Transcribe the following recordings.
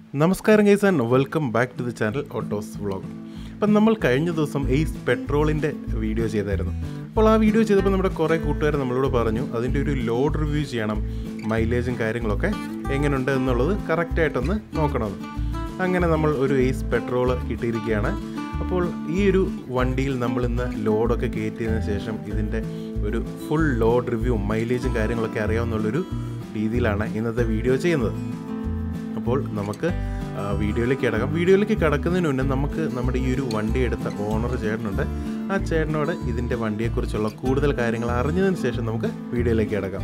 നമസ്കാരം guys and welcome back to the channel autos vlog അപ്പം നമ്മൾ കഴിഞ്ഞ ദിവസം എയ്സ് പെട്രോളിൻ്റെ വീഡിയോ ചെയ്തായിരുന്നു അപ്പോൾ ആ വീഡിയോ ചെയ്തപ്പോൾ നമ്മുടെ കുറേ കൂട്ടുകാർ നമ്മളോട് പറഞ്ഞു അതിൻ്റെ ഒരു ലോഡ് റിവ്യൂ ചെയ്യണം മൈലേജും കാര്യങ്ങളൊക്കെ എങ്ങനെയുണ്ട് എന്നുള്ളത് കറക്റ്റായിട്ടൊന്ന് നോക്കണമെന്ന് അങ്ങനെ നമ്മൾ ഒരു എയ്സ് പെട്രോൾ കിട്ടിയിരിക്കുകയാണ് അപ്പോൾ ഈ ഒരു വണ്ടിയിൽ നമ്മൾ ഇന്ന് ലോഡൊക്കെ കയറ്റിയതിന് ശേഷം ഇതിൻ്റെ ഒരു ഫുൾ ലോഡ് റിവ്യൂ മൈലേജും കാര്യങ്ങളൊക്കെ അറിയാവുന്നുള്ളൊരു രീതിയിലാണ് ഇന്നത്തെ വീഡിയോ ചെയ്യുന്നത് അപ്പോൾ നമുക്ക് ആ, വീഡിയോയിലേക്ക് കിടക്കാം വീഡിയോയിലേക്ക് കിടക്കുന്നതിന് മുന്നേ നമുക്ക് നമ്മുടെ ഈ ഒരു വണ്ടി എടുത്ത ഓണർ ചേട്ടനുണ്ട് ആ ചേട്ടനോട് ഇതിൻ്റെ വണ്ടിയെക്കുറിച്ചുള്ള കൂടുതൽ കാര്യങ്ങൾ അറിഞ്ഞതിന് ശേഷം നമുക്ക് വീഡിയോയിലേക്ക് കിടക്കാം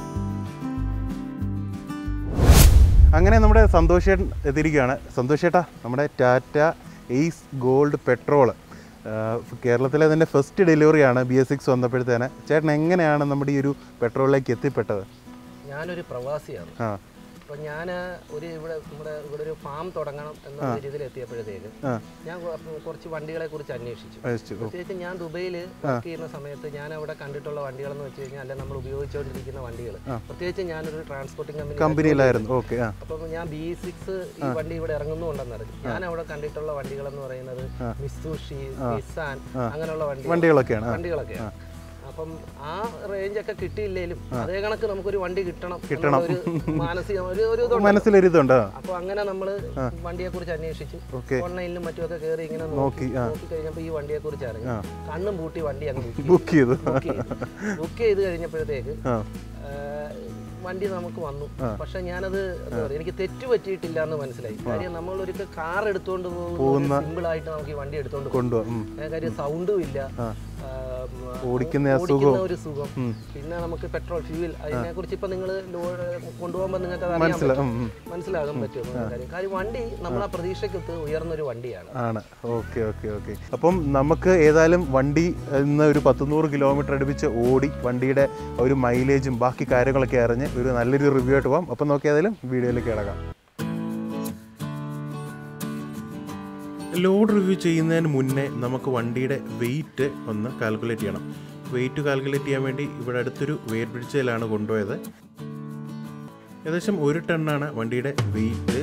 അങ്ങനെ നമ്മുടെ സന്തോഷ് ചേട്ടൻ എത്തിയിരിക്കുകയാണ് സന്തോഷ് ചേട്ടാ നമ്മുടെ ടാറ്റ എയ്സ് ഗോൾഡ് പെട്രോൾ കേരളത്തിലെ തന്നെ ഫസ്റ്റ് ഡെലിവറിയാണ് ബി എസ് സിക്സ് വന്നപ്പോഴത്തേന് ചേട്ടൻ എങ്ങനെയാണ് നമ്മുടെ ഈ ഒരു പെട്രോളിലേക്ക് എത്തിപ്പെട്ടത് ഞാനൊരു പ്രവാസിയാണ് ആ അപ്പോൾ ഞാൻ ഒരു ഇവിടെ നമ്മുടെ ഇവിടെ ഒരു ഫാം തുടങ്ങണം എന്ന രീതിയിൽ എത്തിയപ്പോഴത്തേക്ക് ആ ഞാൻ കൊ- കുറച്ച് വണ്ടികളെ കുറിച്ച് അന്വേഷിച്ചു അയച്ചു. ഓ, പ്രത്യേകിച്ച് ഞാൻ ദുബൈയിൽ വർക്ക് ചെയ്യുന്ന സമയത്ത് ഞാൻ അവിടെ കണ്ടിട്ടുള്ള വണ്ടികളെന്ന് വെച്ച് കഴിഞ്ഞാൽ അല്ല നമ്മൾ ഉപയോഗിച്ചുകൊണ്ടിരിക്കുന്ന വണ്ടികൾ പ്രത്യേകിച്ച് ഞാനൊരു ട്രാൻസ്പോർട്ടിംഗ് കമ്പനി കമ്പനിയിലായിരുന്നു ഓക്കെ ആ അപ്പം ഞാൻ ബി സിക്സ് ഈ വണ്ടി ഇവിടെ ഇറങ്ങുന്നുണ്ടെന്നറിഞ്ഞു ഞാൻ അവിടെ കണ്ടിട്ടുള്ള വണ്ടികൾ എന്ന് പറയുന്നത് മിസ്സൂഷി നിസാൻ അങ്ങനെയുള്ള വണ്ടി വണ്ടികളൊക്കെയാണ് ആ. വണ്ടികളൊക്കെയാണ് അപ്പം ആ റേഞ്ച് ഒക്കെ കിട്ടിയില്ലേലും അതേ കണക്ക് നമുക്കൊരു വണ്ടി കിട്ടണം കിട്ടണം ഒരു മാനസിക ഒരു ഒരു ഇതുണ്ട് മനസ്സിലൊരിതുണ്ട് ആ അപ്പൊ അങ്ങനെ നമ്മൾ വണ്ടിയെ കുറിച്ച് അന്വേഷിച്ചു ഓക്കെ ഓൺലൈനിലും മറ്റുമൊക്കെ കയറി ഇങ്ങനെ നോക്കി നോക്കി ആ നോക്കി കഴിഞ്ഞപ്പോൾ ഈ വണ്ടിയെ കുറിച്ച് അറിഞ്ഞു കണ്ണും പൂട്ടി വണ്ടി അങ്ങ് ബുക്ക് ചെയ്തു ബുക്ക് ചെയ്തു ബുക്ക് ചെയ്തു ബുക്ക് ചെയ്ത് കഴിഞ്ഞപ്പോഴത്തേക്ക് ആ ആ, വണ്ടി നമുക്ക് വന്നു പക്ഷെ ഞാനത് എന്താ പറയുക എനിക്ക് തെറ്റ് പറ്റിയിട്ടില്ല എന്ന് മനസ്സിലായി കാര്യം നമ്മൾ ഒരിക്കൽ കാർ എടുത്തുകൊണ്ട് പോകുന്ന സിമ്പിൾ ആയിട്ട് നമുക്ക് ഈ വണ്ടി എടുത്തുകൊണ്ട് പോകും കൊണ്ടുപോകാം ഉം. ഏ, കാര്യം സൗണ്ടും ഇല്ല ആ. ആ, ഉം, ഓടിക്കുന്ന ആ ഓടിക്കുന്ന ഒരു സുഖം പിന്നെ നമുക്ക് പെട്രോൾ ഫ്യൂൽ അതിനെ കുറിച്ച് ഇപ്പൊ നിങ്ങൾ കൊണ്ടുപോകുമ്പോൾ നിങ്ങൾക്ക് അത് അറിയാൻ മനസ്സിലാ പറ്റും ഉം, ഉം. മനസ്സിലാകാൻ പറ്റും കാര്യം കാര്യം വണ്ടി നമ്മൾ ആ പ്രതീക്ഷയ്ക്കൊത്ത് ഉയർന്നൊരു വണ്ടിയാണ് ആണ് ഓക്കെ ഓക്കെ ഓക്കെ അപ്പം നമുക്ക് ഏതായാലും വണ്ടി ഇന്ന് ഒരു പത്തുനൂറ് കിലോമീറ്റർ അടുപ്പിച്ച് ഓടി വണ്ടിയുടെ ഒരു മൈലേജും ബാക്കി കാര്യങ്ങളൊക്കെ അറിഞ്ഞ് ഒരു നല്ലൊരു റിവ്യൂ ആയിട്ട് പോകാം അപ്പം നോക്കി ഏതായാലും വീഡിയോയിലേക്ക് കിടക്കാം ലോഡ് റിവ്യൂ ചെയ്യുന്നതിന് മുന്നേ നമുക്ക് വണ്ടിയുടെ വെയിറ്റ് ഒന്ന് കാൽക്കുലേറ്റ് ചെയ്യണം വെയിറ്റ് കാൽക്കുലേറ്റ് ചെയ്യാൻ വേണ്ടി ഇവിടെ അടുത്തൊരു വെയിറ്റ് ബ്രിഡ്ജിലാണ് കൊണ്ടുപോയത് ഏകദേശം ഒരു ടണ്ണാണ് വണ്ടിയുടെ വെയിറ്റ്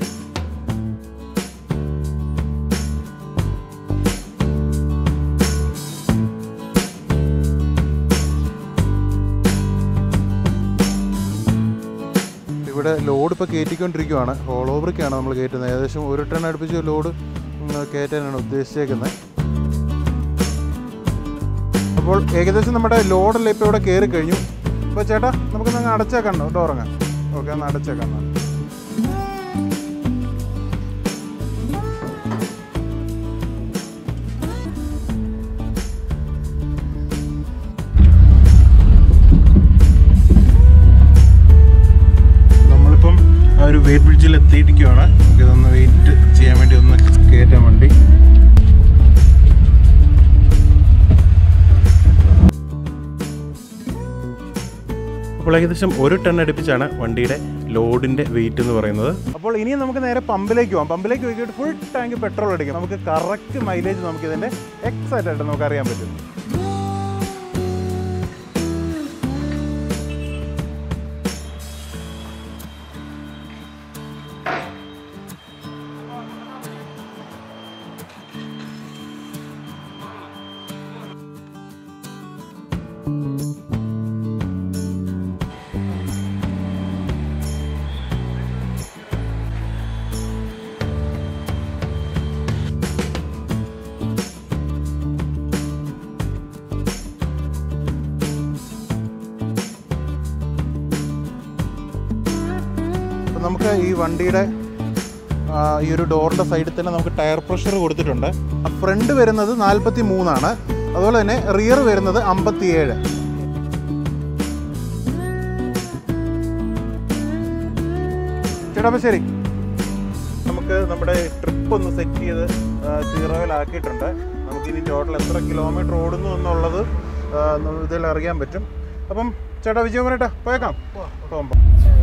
ഇവിടെ ലോഡ് ഇപ്പോൾ കയറ്റിക്കൊണ്ടിരിക്കുകയാണ് ഓൾ ഓവറിക്കാണ് നമ്മൾ കയറ്റുന്നത് ഏകദേശം ഒരു ടൺ അടുപ്പിച്ച് ലോഡ് ഉം, കയറ്റാനാണ് ഉദ്ദേശിച്ചേക്കുന്നത് അപ്പോൾ ഏകദേശം നമ്മുടെ ലോഡെല്ലാം ഇപ്പോൾ ഇവിടെ കയറി കഴിഞ്ഞു അപ്പോൾ ചേട്ടാ നമുക്കൊന്ന് അങ്ങ് അടച്ചേക്കാം ഡോറങ്ങ് ഓക്കെ ഒന്ന് അടച്ചേക്കാം എന്നാൽ. നമ്മളിപ്പം ആ ഒരു വെയിറ്റ് ബ്രിഡ്ജിൽ എത്തിയിരിക്കുകയാണ് നമുക്ക് ഇതൊന്ന് വെയിറ്റ് ചെയ്യാൻ വേണ്ടി ഒന്ന് കയറ്റാൻ വേണ്ടി അപ്പോൾ ഏകദേശം ഒരു ടൺ അടുപ്പിച്ചാണ് വണ്ടിയുടെ ലോഡിന്റെ വെയിറ്റ് എന്ന് പറയുന്നത് അപ്പോൾ ഇനിയും നമുക്ക് നേരെ പമ്പിലേക്ക് പോകാം പമ്പിലേക്ക് പോയിട്ട് ഫുൾ ടാങ്ക് പെട്രോൾ അടിക്കാം നമുക്ക് കറക്റ്റ് മൈലേജ് നമുക്ക് ഇതിന്റെ എക്സാക്റ്റ് ആയിട്ട് നമുക്ക് അറിയാൻ പറ്റും അപ്പം നമുക്ക് ഈ വണ്ടിയുടെ ആ, ഈ ഒരു ഡോറിൻ്റെ സൈഡിൽ തന്നെ നമുക്ക് ടയർ പ്രഷർ കൊടുത്തിട്ടുണ്ട് ഫ്രണ്ട് വരുന്നത് നാൽപ്പത്തി മൂന്നാണ് അതുപോലെ തന്നെ റിയർ വരുന്നത് അമ്പത്തിയേഴ് ചേട്ടാ അപ്പോൾ ശരി നമുക്ക് നമ്മുടെ ട്രിപ്പ് ഒന്ന് സെറ്റ് ചെയ്ത് സീറോയിലാക്കിയിട്ടുണ്ട് നമുക്ക് ഇനി ടോട്ടൽ എത്ര കിലോമീറ്റർ ഓടുന്നു എന്നുള്ളത് ആ, ഇതിൽ അറിയാൻ പറ്റും അപ്പം ചേട്ടാ വിജയം പറയട്ടെ പോയേക്കാം പോകുമ്പോൾ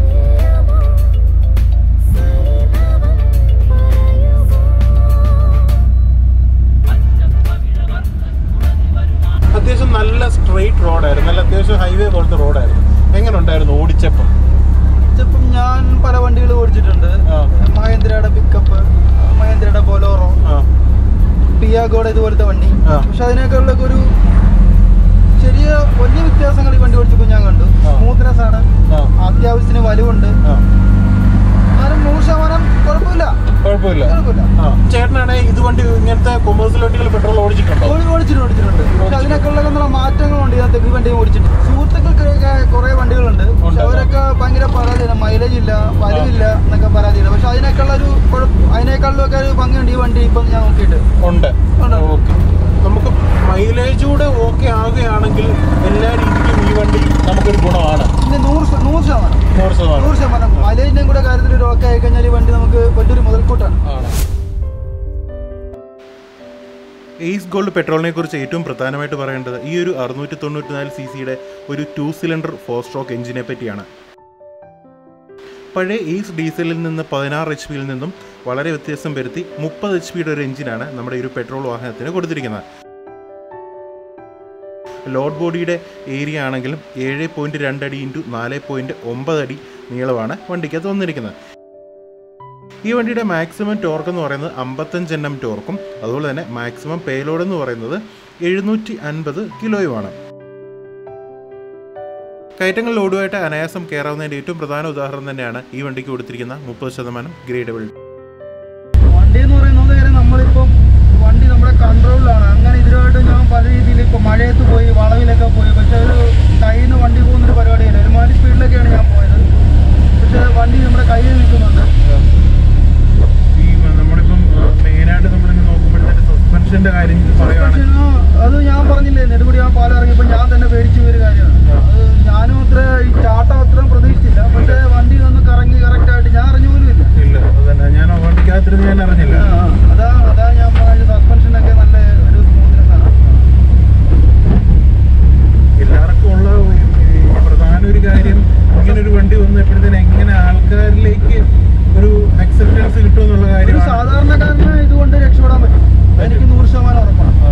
അത്യാവശ്യം നല്ല സ്ട്രെയിറ്റ് റോഡായിരുന്നു നല്ല അത്യാവശ്യം ഹൈവേ പോലത്തെ റോഡായിരുന്നു എങ്ങനെ ഉണ്ടായിരുന്നു ഓടിച്ചപ്പം ഇപ്പം ഞാൻ പല വണ്ടികൾ ഓടിച്ചിട്ടുണ്ട് ആ. മഹേന്ദ്രയുടെ പിക്കപ്പ് ടിയാഗോടെ ഇതുപോലത്തെ വണ്ടി ആ. പക്ഷെ അതിനേക്കാളൊക്കെ ഒരു ചെറിയ വലിയ വ്യത്യാസങ്ങൾ ഈ വണ്ടി ഓടിച്ചപ്പോൾ ഞാൻ കണ്ടു ആ. സ്മൂത്ത്നെസ് ആണ് ആ അത്യാവശ്യത്തിന് വലുവുണ്ട് ആ എന്നാലും നൂറ് ശതമാനം കുഴപ്പമില്ല കുഴപ്പമില്ല കുഴപ്പമില്ല ആ ചേട്ടനാണെ ഇത് വണ്ടി ഇങ്ങനത്തെ കൊമേഴ്സ്യൽ വണ്ടികൾ പെട്രോൾ ഓടിച്ചിട്ടുണ്ടോ ഓടി- ഓടിച്ചിട്ടുണ്ട് ഓടിച്ചിട്ടുണ്ട് പക്ഷെ അതിനൊക്കെയുള്ള എന്നുള്ള മാറ്റങ്ങളുണ്ട് ഇതിനകത്ത് ഈ വണ്ടി ഓടിച്ചിട്ട് സുഹൃത്തുക്കൾക്കൊക്കെ കുറെ വണ്ടികളുണ്ട് പക്ഷെ ഉണ്ട്. അവരൊക്കെ ഭയങ്കര പരാതിയാണ് മൈലേജ് ഇല്ല വലിവില്ല എന്നൊക്കെ പരാതിയില്ല പക്ഷെ അതിനേക്കാളുള്ള ഒരു കുഴപ്പം അതിനേക്കാളിലൊക്കെ ഒരു ഭംഗിയുണ്ട് ഈ വണ്ടി ഇപ്പം ഞാൻ നോക്കിയിട്ട് ഉണ്ട് ഉണ്ട്. ഓക്കെ നമുക്ക് മൈലേജ് കൂടെ ഓക്കെ ആവുകയാണെങ്കിൽ എല്ലാ രീതിക്കും ഈ വണ്ടി നമുക്കൊരു ഗുണമാണ് പിന്നെ നൂറ് ശ- നൂറ് ശതമാനം നൂറ് ശതമാനം നൂറ് ശതമാനം മൈലേജിന്റെയും കൂടെ കാര്യത്തിൽ ഒരു ഓക്കെ ആയി കഴിഞ്ഞാൽ ഈ വണ്ടി നമുക്ക് വലിയൊരു മുതൽക്കൂട്ടാണ് ആണ് എയ്സ് ഗോൾഡ് പെട്രോളിനെ കുറിച്ച് ഏറ്റവും പ്രധാനമായിട്ട് പറയേണ്ടത് ഈ ഒരു അറുന്നൂറ്റി തൊണ്ണൂറ്റി നാല് സി സിയുടെ ഒരു ടു സിലിണ്ടർ ഫോർ സ്ട്രോക്ക് എഞ്ചിനെ പറ്റിയാണ് പഴയ എയ്സ് ഡീസലിൽ നിന്ന് പതിനാറ് എച്ച് പിയിൽ നിന്നും വളരെ വ്യത്യാസം വരുത്തി മുപ്പത് എച്ച് പിയുടെ ഒരു എഞ്ചിനാണ് നമ്മുടെ ഈ ഒരു പെട്രോൾ വാഹനത്തിന് കൊടുത്തിരിക്കുന്നത് ലോഡ് ബോഡിയുടെ ഏരിയ ആണെങ്കിലും ഏഴ് പോയിൻറ്റ് രണ്ടടി ഇൻറ്റു നാല് പോയിൻറ്റ് ഒമ്പത് അടി നീളമാണ് വണ്ടിക്കകത്ത് വന്നിരിക്കുന്നത് ഈ വണ്ടിയുടെ മാക്സിമം ടോർക്ക് എന്ന് പറയുന്നത് അമ്പത്തഞ്ച് എൻ എം ടോർക്കും അതുപോലെ തന്നെ മാക്സിമം പേലോഡ് എന്ന് പറയുന്നത് എഴുന്നൂറ്റി അൻപത് കിലോയുമാണ് കയറ്റങ്ങൾ ലോഡുമായിട്ട് അനായാസം കയറാവുന്നതിൻ്റെ ഏറ്റവും പ്രധാന ഉദാഹരണം തന്നെയാണ് ഈ വണ്ടിക്ക് കൊടുത്തിരിക്കുന്ന മുപ്പത് ശതമാനം ഗ്രേഡബിൾ വണ്ടി എന്ന് പറയുന്നത് കാര്യം നമ്മളിപ്പം വണ്ടി നമ്മുടെ കൺട്രോളിലാണ് അങ്ങനെ ഇതിനായിട്ട് ഞാൻ പല രീതിയിൽ ഇപ്പം മഴയത്ത് പോയി വളവിലൊക്കെ പോയി പക്ഷെ ഒരു കയ്യിൽ നിന്ന് വണ്ടി പോകുന്നൊരു പരിപാടിയില്ല ഒരുമാതിരി സ്പീഡിലൊക്കെയാണ് ഞാൻ പോയത് പക്ഷെ വണ്ടി നമ്മുടെ കയ്യിൽ നിൽക്കുന്നുണ്ട് ഈ നമ്മളിപ്പം മെയിനായിട്ട് നമ്മളിങ്ങനെ നോക്കുമ്പോഴത്തേക്ക് സസ്പെൻഷൻ്റെ കാര്യം പക്ഷേ, ആ, അത് ഞാൻ പറഞ്ഞില്ലേ നെടുമുടി ആ പാലം ഇറങ്ങിയപ്പോൾ ഞാൻ തന്നെ പേടിച്ചു പോയൊരു കാര്യമാണ് അത് ഞാനും അത്ര ഈ ചാട്ടം അത്രയും പ്രതീക്ഷിച്ചില്ല പക്ഷേ വണ്ടി ഒന്ന് കറങ്ങി കറക്റ്റായിട്ട് ഞാൻ അറിഞ്ഞു പോലും ഇല്ല ഇല്ല അതന്നെ ഞാൻ വണ്ടിക്കകത്തിരുന്ന് ഞാൻ അറിഞ്ഞില്ല ആ, ആ, അതാ അതാ ഞാൻ പറഞ്ഞ സസ്പെൻഷനൊക്കെ നല്ല ഒരു സ്മൂത്ത്നെസ് ആണ് എല്ലാവർക്കും ഉള്ള ഒരു- ഈ പ്രധാന ഒരു കാര്യം ഇങ്ങനെ ഒരു വണ്ടി വന്നപ്പോഴത്തേന് എങ്ങനെ ആൾക്കാരിലേക്ക് ഒരു അക്സെപ്റ്റൻസ് കിട്ടുമെന്നുള്ള ഒരു കാര്യമാണ് സാധാരണക്കാരന് ഇതുകൊണ്ട് രക്ഷപ്പെടാൻ പറ്റും എനിക്ക് നൂറ് ശതമാനം ഉറപ്പാണ് ആ.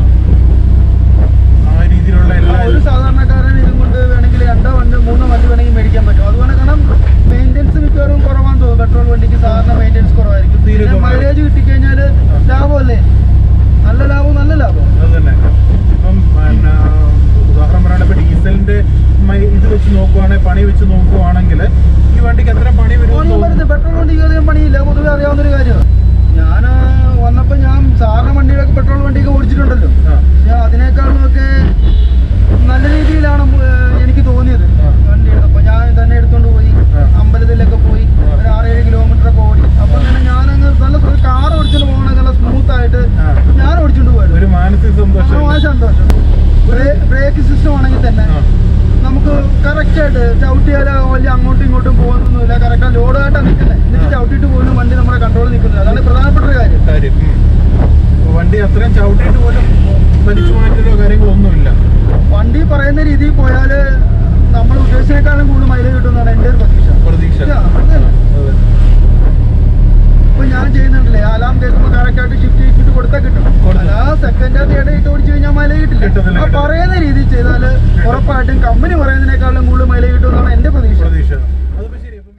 ആ രീതിയിലുള്ള എല്ലാ ഒരു സാധാരണക്കാരൻ ഇതും കൊണ്ട് വേണമെങ്കിൽ രണ്ടോ വണ്ടി മൂന്നോ വണ്ടി വേണമെങ്കിൽ മേടിക്കാൻ പറ്റും അതുപോലെ കാരണം മെയിൻ്റെനൻസ് മിക്കവാറും കുറവാന്ന് തോന്നുന്നു പെട്രോൾ വണ്ടിക്ക് സാധാരണ മെയിൻ്റെനൻസ് കുറവായിരിക്കും തീരെ പിന്നെ കുറവായിരിക്കും. മൈലേജ് കിട്ടിക്കഴിഞ്ഞാൽ ലാഭമല്ലേ നല്ല ലാഭം നല്ല ലാഭം അത് തന്നെ ഇപ്പം പിന്നെ ഉദാഹരണം പറയുകയാണെങ്കിൽ ഇപ്പം ഡീസലിന്റെ മൈ- ഇത് വെച്ച് നോക്കുവാണെങ്കിൽ പണി വെച്ച് നോക്കുവാണെങ്കിൽ ഈ വണ്ടിക്ക് എത്ര പണി വരും തോന്നിയും വരുന്നത് പെട്രോൾ വണ്ടിക്ക് അധികം പണിയില്ല പൊതുവെ അറിയാവുന്നൊരു കാര്യമാണ് ഞാൻ വന്നപ്പോൾ ഞാൻ സാധാരണ വണ്ടികളൊക്കെ പെട്രോൾ വണ്ടിയൊക്കെ ഓടിച്ചിട്ടുണ്ടല്ലോ ഞാൻ അതിനേക്കാളും ഒക്കെ നല്ല രീതിയിലാണ് ഏഹ് എനിക്ക് തോന്നിയത് ആ. വണ്ടി എടുത്തപ്പോൾ ഞാൻ തന്നെ എടുത്തോണ്ട് പോയി ആ. അമ്പലത്തിലൊക്കെ പോയി ഒരു ആറേഴ് കിലോമീറ്റർ ഒക്കെ ഓടി അപ്പം തന്നെ ഞാനങ്ങ് നല്ല കാർ ഓടിച്ചോണ്ട് പോകണ നല്ല സ്മൂത്ത് ആയിട്ട് ആ. ഞാൻ ഓടിച്ചോണ്ട് പോയത് ഒരു മാനസിക സന്തോഷം ആ സന്തോഷം ബ്രേക്ക് സിസ്റ്റം ആണെങ്കിൽ തന്നെ ആ. നമുക്ക് കറക്റ്റ് ആയിട്ട് ചവിട്ടിയാൽ വലിയ അങ്ങോട്ടും ഇങ്ങോട്ടും പോകുന്നൊന്നുമില്ല കറക്റ്റ് ലോഡായിട്ടാണ് നിൽക്കുന്നത് എന്നിട്ട് ചവിട്ടിയിട്ട് പോലും വണ്ടി നമ്മുടെ കൺട്രോളിൽ നിൽക്കുന്നത് അതാണ് പ്രധാനപ്പെട്ട ഒരു കാര്യം കാര്യം ഉം. വണ്ടി അത്രയും ചവിട്ടിയിട്ട് പോലും വലിച്ചു മാറ്റലോ കാര്യങ്ങളൊന്നുമില്ല വണ്ടി പറയുന്ന രീതിയിൽ പോയാൽ നമ്മൾ ഉദ്ദേശിച്ചേക്കാളും കൂടുതൽ മൈലേജ് കിട്ടുമെന്നാണ് എൻ്റെ ഒരു പ്രതീക്ഷ പ്രതീക്ഷ ഇല്ല, അത് തന്നെ. അതെ. ഇപ്പൊ ഞാൻ ചെയ്യുന്നുണ്ടല്ലേ അലാം കേൾക്കുമ്പോൾ കറക്റ്റ് ആയിട്ട് ഷിഫ്റ്റ് ചെയ്തിട്ട് കൊടുത്താൽ കിട്ടും കൊടുത്തു. അല്ല സെക്കൻഡ് ആയിട്ട് ഇടയിട്ട് ഓടിച്ചു കഴിഞ്ഞാൽ മൈലേജ് കിട്ടില്ല കിട്ടത്തില്ല, ആ കിട്ടത്തില്ല. പറയുന്ന രീതിയിൽ ചെയ്താൽ ഉറപ്പായിട്ടും കമ്പനി പറയുന്നതിനേക്കാളും കൂടുതൽ മൈലേജ് കിട്ടുമെന്നാണ് എൻ്റെ പ്രതീക്ഷ പ്രതീക്ഷ അതിപ്പോ ശരി അപ്പം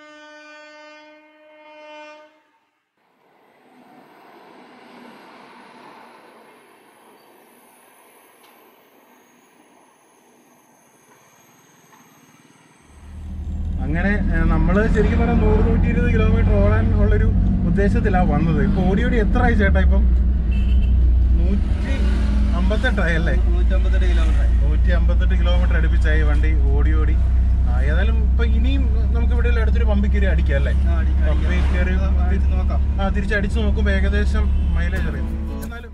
അങ്ങനെ നമ്മൾ ശരിക്കും പറഞ്ഞാൽ നൂറ് നൂറ്റി ഇരുപത് കിലോമീറ്റർ ഓടാൻ ഉള്ളൊരു ഉദ്ദേശത്തിലാണ് വന്നത് ഇപ്പൊ ഓടി ഓടി എത്ര ആയി ചേട്ടാ ഇപ്പം നൂറ്റി അമ്പത്തെട്ടായി അല്ലേ നൂറ്റമ്പത്തെട്ട് കിലോമീറ്റർ നൂറ്റി അമ്പത്തെട്ട് കിലോമീറ്റർ അടുപ്പിച്ചായി വണ്ടി ഓടി ഓടി ആ, ഏതായാലും ഇപ്പൊ ഇനിയും നമുക്ക് ഇവിടെ അടുത്തൊരു പമ്പിൽ കയറി അടിക്കാം അല്ലേ പമ്പിൽ കയറി നോക്കാം ആ തിരിച്ചടിച്ച് നോക്കുമ്പോൾ ഏകദേശം മൈലേജ് അറിയാം എന്നാലും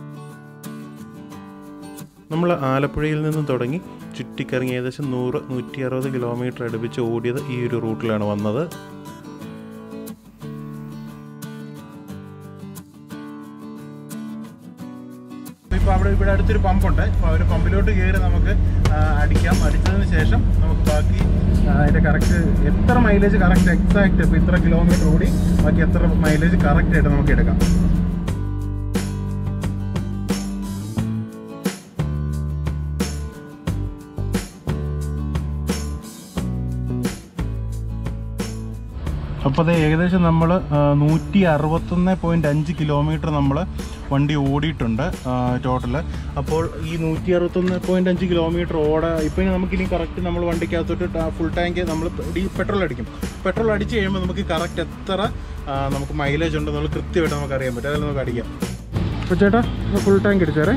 നമ്മൾ ആലപ്പുഴയിൽ നിന്നും തുടങ്ങി ചുറ്റിക്കറങ്ങി ഏകദേശം നൂറ് നൂറ്റി അറുപത് കിലോമീറ്റർ അടുപ്പിച്ച് ഓടിയത് ഈ ഒരു റൂട്ടിലാണ് വന്നത് ഇപ്പോൾ അവിടെ ഇവിടെ അടുത്തൊരു പമ്പുണ്ട് അപ്പോൾ ആ ഒരു പമ്പിലോട്ട് കയറി നമുക്ക് ആ, അടിക്കാം അടിച്ചതിന് ശേഷം നമുക്ക് ബാക്കി ആ, അതിൻ്റെ കറക്റ്റ് എത്ര മൈലേജ് കറക്റ്റ് എക്സാക്റ്റ് ഇപ്പോൾ ഇത്ര കിലോമീറ്റർ ഓടി ബാക്കി എത്ര മൈലേജ് കറക്റ്റ് ആയിട്ട് നമുക്ക് എടുക്കാം അപ്പോൾ അത് ഏകദേശം നമ്മൾ നൂറ്റി അറുപത്തൊന്ന് പോയിൻറ്റ് അഞ്ച് കിലോമീറ്റർ നമ്മൾ വണ്ടി ഓടിയിട്ടുണ്ട് ടോട്ടൽ അപ്പോൾ ഈ നൂറ്റി അറുപത്തൊന്ന് പോയിൻറ്റ് അഞ്ച് കിലോമീറ്റർ ഓട ഇപ്പോൾ ഇനി നമുക്കിനി കറക്റ്റ് നമ്മൾ വണ്ടിക്കകത്തോട്ട് ഫുൾ ടാങ്ക് നമ്മൾ ഡീ പെട്രോൾ അടിക്കും പെട്രോൾ അടിച്ച് കഴിയുമ്പോൾ നമുക്ക് കറക്റ്റ് എത്ര ആ, നമുക്ക് മൈലേജ് ഉണ്ടെന്നുള്ള കൃത്യമായിട്ട് നമുക്ക് അറിയാൻ പറ്റും അതെല്ലാം നമുക്ക് അടിക്കാം അപ്പോൾ ചേട്ടാ ഫുൾ ടാങ്ക് അടിച്ചേരേ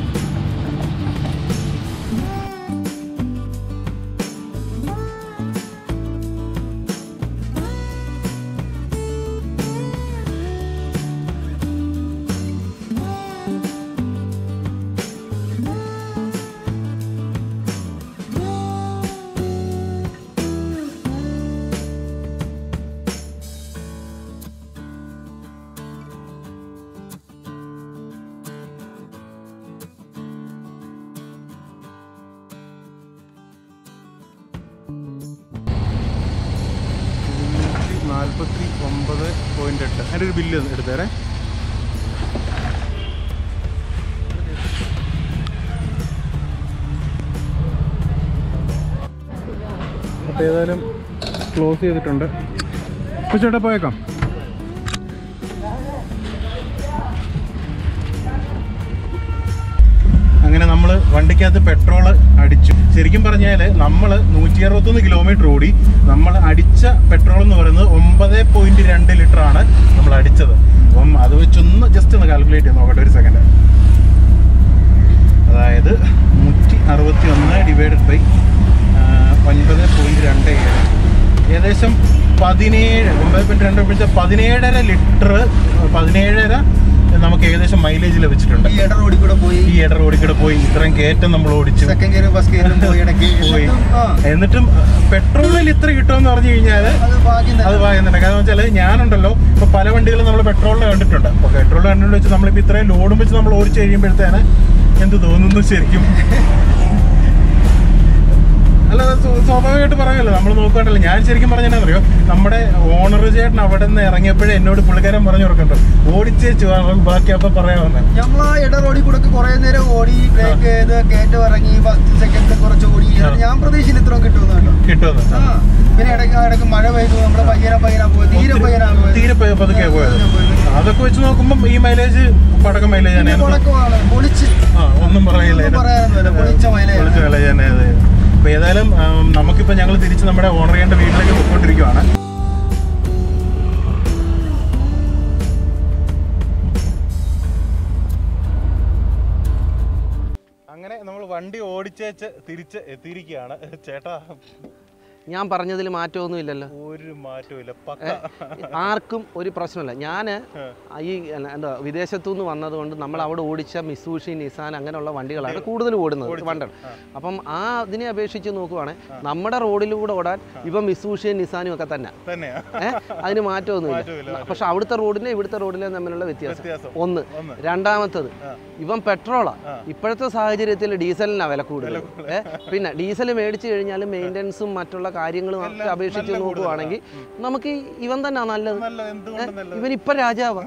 നാൽപ്പത്തി ഒമ്പത് പോയിന്റ് എട്ട് അതിൻ്റെ ഒരു ബില്ല് എടുത്തേരെ അപ്പോൾ ഏതായാലും ക്ലോസ് ചെയ്തിട്ടുണ്ട് അപ്പോൾ ചേട്ടാ പോയേക്കാം അങ്ങനെ നമ്മൾ വണ്ടിക്കകത്ത് പെട്രോൾ അടിച്ചു ശരിക്കും പറഞ്ഞാൽ നമ്മൾ നൂറ്റി അറുപത്തൊന്ന് കിലോമീറ്റർ ഓടി നമ്മൾ അടിച്ച പെട്രോൾ എന്ന് പറയുന്നത് ഒമ്പത് പോയിന്റ് രണ്ട് ലിറ്റർ ആണ് നമ്മൾ അടിച്ചത് അപ്പം അത് വെച്ചൊന്ന് ജസ്റ്റ് ഒന്ന് കാൽക്കുലേറ്റ് ചെയ്ത് നോക്കട്ടെ ഒരു സെക്കൻഡ് അതായത് നൂറ്റി അറുപത്തി ഒന്ന് ഡിവൈഡഡ് ബൈ ഒൻപത് പോയിന്റ് രണ്ട് ഏഴ് ഏകദേശം പതിനേഴ് ഒമ്പത് പോയിന്റ് രണ്ട് പിടിച്ച പതിനേഴര ലിറ്റർ പതിനേഴര നമുക്ക് ഏകദേശം മൈലേജ് ലഭിച്ചിട്ടുണ്ട് ഈ ഇട റോഡിൽ കൂടെ പോയി ഈ ഇട റോഡിൽ കൂടെ പോയി ഇത്രയും കയറ്റം നമ്മൾ ഓടിച്ചു സെക്കൻഡ് ഗിയറും ഫസ്റ്റ് ഗിയറും പോയി ഇടയ്ക്ക് പോയി എന്നിട്ടും, ആ, എന്നിട്ടും പെട്രോളിൽ ഇത്ര കിട്ടുമെന്ന് പറഞ്ഞു കഴിഞ്ഞാൽ അത് ഭാഗ്യം അത് തന്നെ പറയുന്നുണ്ട് കാരണം വെച്ചാൽ ഞാനുണ്ടല്ലോ ഇപ്പൊ പല വണ്ടികളും നമ്മൾ പെട്രോളിൽ കണ്ടിട്ടുണ്ട് അപ്പൊ പെട്രോളിൽ കണ്ടിട്ട് വെച്ച് നമ്മളിപ്പോ ഇത്രയും ലോഡും വെച്ച് നമ്മൾ ഓടിച്ചു കഴിയുമ്പോഴത്തേന് എന്ത് തോന്നുന്നു ശരിക്കും അല്ല അത് സ്വ- സ്വാഭാവികമായിട്ട് പറയാമല്ലോ നമ്മൾ നോക്കുകയാണല്ലോ ഞാൻ ശരിക്കും പറഞ്ഞറിയോ നമ്മുടെ ഓണർ ചേട്ടൻ അവിടെ നിന്ന് ഇറങ്ങിയപ്പോഴേ എന്നോട് പുള്ളിക്കാരൻ പറഞ്ഞു കൊടുക്കുന്നുണ്ട് ഓടിച്ചേച്ചു ബാക്കി അപ്പൊ പറയാമെന്ന് നമ്മൾ ആ ഇട റോഡിൽ കൂടെ ഒക്കെ കുറെ നേരം ഓടി ബ്രേക്ക് ചെയ്ത് കയറ്റം ഇറങ്ങി ഫസ്റ്റ് സെക്കൻഡ് കുറച്ച് ഓടി എന്നിട്ട് ഞാൻ പ്രതീക്ഷയിൽ ഇത്രയും കിട്ടുമെന്ന് കേട്ടോ കിട്ടുമെന്ന് ആ പിന്നെ ഇടയ്ക്ക് ഇടയ്ക്ക് മഴ പെയ്തു നമ്മള് പയ്യന പയ്യന പോയി തീരെ പയ്യനാ പോയത് തീരെ പ- പതുക്കെ പോയത് അതൊക്കെ വെച്ച് നോക്കുമ്പോൾ ഈ മൈലേജ് പടക്കം മൈലേജ് പിന്നെ തന്നെയാണ് മുടക്കമാണ് പൊളിച്ച് ആ ഒന്നും പറയില്ല ഒന്നും പറയാനൊന്നുമില്ല പൊളിച്ച മൈലേജ് വിളിച്ച വില തന്നെ അത് അപ്പോൾ ഏതായാലും ആം, നമുക്കിപ്പോൾ ഞങ്ങൾ തിരിച്ച് നമ്മുടെ ഓണർ ചെയ്യേണ്ട വീട്ടിലേക്ക് പോയിക്കൊണ്ടിരിക്കുവാണ് അങ്ങനെ നമ്മൾ വണ്ടി ഓടിച്ചേച്ച് തിരിച്ച് എത്തിയിരിക്കുകയാണ് ചേട്ടാ ഞാൻ പറഞ്ഞതിൽ മാറ്റമൊന്നും ഇല്ലല്ലോ ഒരു മാറ്റവും ഇല്ല പക്ക ആർക്കും ഒരു പ്രശ്നമില്ല ഞാൻ ഈ എന്ന- എന്താ വിദേശത്തു നിന്ന് വന്നതുകൊണ്ട് നമ്മൾ അവിടെ ഓടിച്ച മിസൂഷി നിസാൻ അങ്ങനെയുള്ള വണ്ടികളാണ് കൂടുതൽ ഓടുന്നത് വണ്ടർ അപ്പം ആ അതിനെ അപേക്ഷിച്ച് നോക്കുവാണെങ്കിൽ നമ്മുടെ റോഡിലൂടെ ഓടാൻ ഇപ്പം മിസൂഷിയും നിസാനും ഒക്കെ തന്നെ തന്നെയാ ഏഹ് അതിന് മാറ്റമൊന്നുമില്ല മാറ്റമില്ല, പക്ഷെ അവിടുത്തെ റോഡിനെ ഇവിടുത്തെ റോഡിലെ തമ്മിലുള്ള വ്യത്യാസം വ്യത്യാസം ഒന്ന് ഒന്ന്. രണ്ടാമത്തത് ഇവൻ പെട്രോളാ ഇപ്പോഴത്തെ സാഹചര്യത്തിൽ ഡീസലിനാണ് വില കൂടുതൽ ഏ പിന്നെ ഡീസൽ മേടിച്ചു കഴിഞ്ഞാൽ മെയിൻ്റനൻസും മറ്റുള്ള കാര്യങ്ങളും ഒക്കെ അപേക്ഷിച്ച് നോക്കുവാണെങ്കിൽ നമുക്ക് ഈ ഇവൻ തന്നെ നല്ലത് നല്ല എന്തുകൊണ്ട് നല്ല ഇവൻ ഇപ്പൊ രാജാവാ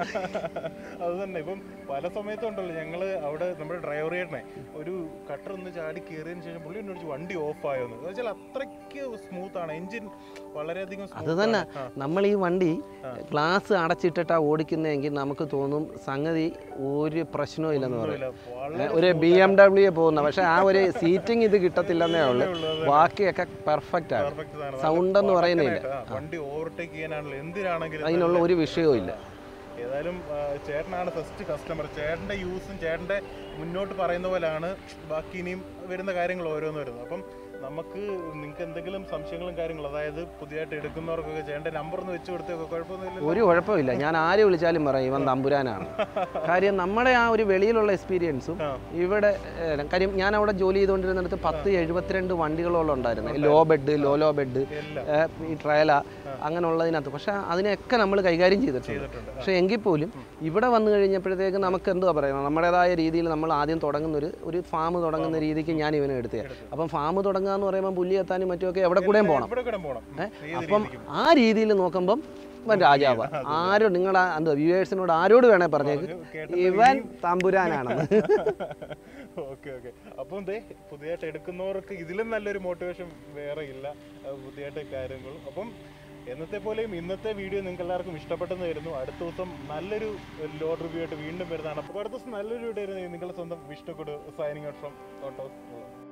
അത് തന്നെ ഇപ്പം പല സമയത്തും ഉണ്ടല്ലോ ഞങ്ങള് അവിടെ നമ്മുടെ ഡ്രൈവർ ചേട്ടനെ ഒരു കട്ടർ ഒന്ന് ചാടി കയറിയതിന് ശേഷം പുള്ളി എന്നോട് ചോദിച്ചു, വണ്ടി ഓഫ് ആയോന്ന് എന്ന് വെച്ചാൽ അത്രയ്ക്ക് സ്മൂത്ത് ആണ് എഞ്ചിൻ വളരെയധികം അത് smooth തന്നെ ആണ്. ആ, നമ്മൾ ഈ വണ്ടി ഗ്ലാസ് അടച്ചിട്ടിട്ടാ ഓടിക്കുന്നതെങ്കിൽ നമുക്ക് തോന്നും സംഗതി ഒരു പ്രശ്നവും ഇല്ലെന്ന് പറയും ഇല്ല, വളരെ ഏ, ഒരു ബി എം ഡബ്ല്യു പോകുന്ന പക്ഷെ ആ ഒരു സീറ്റിംഗ് ഇത് കിട്ടത്തില്ലെന്നേ ഉള്ളൂ ബാക്കിയൊക്കെ പെർഫെക്റ്റ് ആണ് perfect സാധനം. സൗണ്ട് എന്ന് പറയുന്നില്ല ആ, വണ്ടി ഓവർടേക്ക് ചെയ്യാനാണല്ലോ എന്തിനാണെങ്കിലും അതിനുള്ള ഒരു വിഷയവും ഇല്ല ഏതായാലും ആ, ചേട്ടനാണ് ഫസ്റ്റ് കസ്റ്റമർ ചേട്ടൻ്റെ യൂസും ചേട്ടൻ്റെ മുന്നോട്ട് പറയുന്ന പോലെയാണ് ബാക്കി ഇനിയും വരുന്ന കാര്യങ്ങൾ ഓരോന്ന് വരുന്നത് അപ്പം നമുക്ക് നിങ്ങൾക്ക് എന്തെങ്കിലും സംശയങ്ങളും കാര്യങ്ങളും അതായത് പുതിയതായിട്ട് എടുക്കുന്നവർക്കൊക്കെ ചേട്ടൻ്റെ നമ്പർ ഒന്ന് വെച്ച് കൊടുത്തൊക്കെ കുഴപ്പമൊന്നുമില്ല ഒരു കുഴപ്പമില്ല ഞാൻ ആര് വിളിച്ചാലും പറയും ഇവൻ തമ്പുരാനാണ് കാര്യം നമ്മുടെ ആ ഒരു വെളിയിലുള്ള എക്സ്പീരിയൻസും ആ. ഇവിടെ ഏ, കാര്യം ഞാൻ അവിടെ ജോലി ചെയ്തുകൊണ്ടിരുന്നിടത്ത് പത്ത് എഴുപത്തിരണ്ട് വണ്ടികളോളം ഉണ്ടായിരുന്നു low bed low low bed എല്ലാം ഈ ട്രയല അങ്ങനെയുള്ളതിനകത്ത് പക്ഷെ അതിനെയൊക്കെ നമ്മൾ കൈകാര്യം ചെയ്തിട്ടുണ്ട് ചെയ്തിട്ടുണ്ട് പക്ഷേ എങ്കിൽ പോലും ഇവിടെ വന്നു കഴിഞ്ഞപ്പോഴത്തേക്ക് നമുക്ക് എന്തുവാ പറയുന്നത് നമ്മുടേതായ രീതിയിൽ നമ്മൾ ആദ്യം തുടങ്ങുന്ന ഒരു ഒരു ഫാം തുടങ്ങുന്ന രീതിക്ക് ഞാൻ ഇവനെ എടുത്തേ അപ്പം ഫാം തുടങ്ങുക എന്ന് പറയുമ്പോൾ പുല്ലി എത്താനും മറ്റുമൊക്കെ എവിടെ കൂടെയും പോകണം ഇവിടെ കൂടെ പോകണം ഏ? അപ്പം ആ രീതിയിൽ നോക്കുമ്പം ഇവൻ രാജാവ് ആരും നിങ്ങളുടെ എന്താ വ്യൂവേഴ്സിനോട് ആരോട് വേണേ പറഞ്ഞേക്ക് ഇവൻ തമ്പുരാനാണെന്ന് ഓക്കെ ഓക്കെ അപ്പം ദേ പുതിയതായിട്ട് എടുക്കുന്നവർക്ക് ഇതിലും നല്ലൊരു മോട്ടിവേഷൻ വേറെ ഇല്ല ആ, പുതിയതായിട്ട് കാര്യങ്ങളും അപ്പം എന്നത്തെ പോലെയും ഇന്നത്തെ വീഡിയോ നിങ്ങൾക്ക് എല്ലാവർക്കും ഇഷ്ടപ്പെട്ടെന്ന് വരുന്നു അടുത്ത ദിവസം നല്ലൊരു ലോഡ് റിവ്യൂ ആയിട്ട് വീണ്ടും വരുന്നതാണ് അപ്പോൾ അടുത്ത ദിവസം നല്ലൊരു വീഡിയോ നിങ്ങളുടെ സ്വന്തം വിഷ്ണുക്കുട് സൈനിങ് ഔട്ട് ഫ്രം ഓട്ടോസ്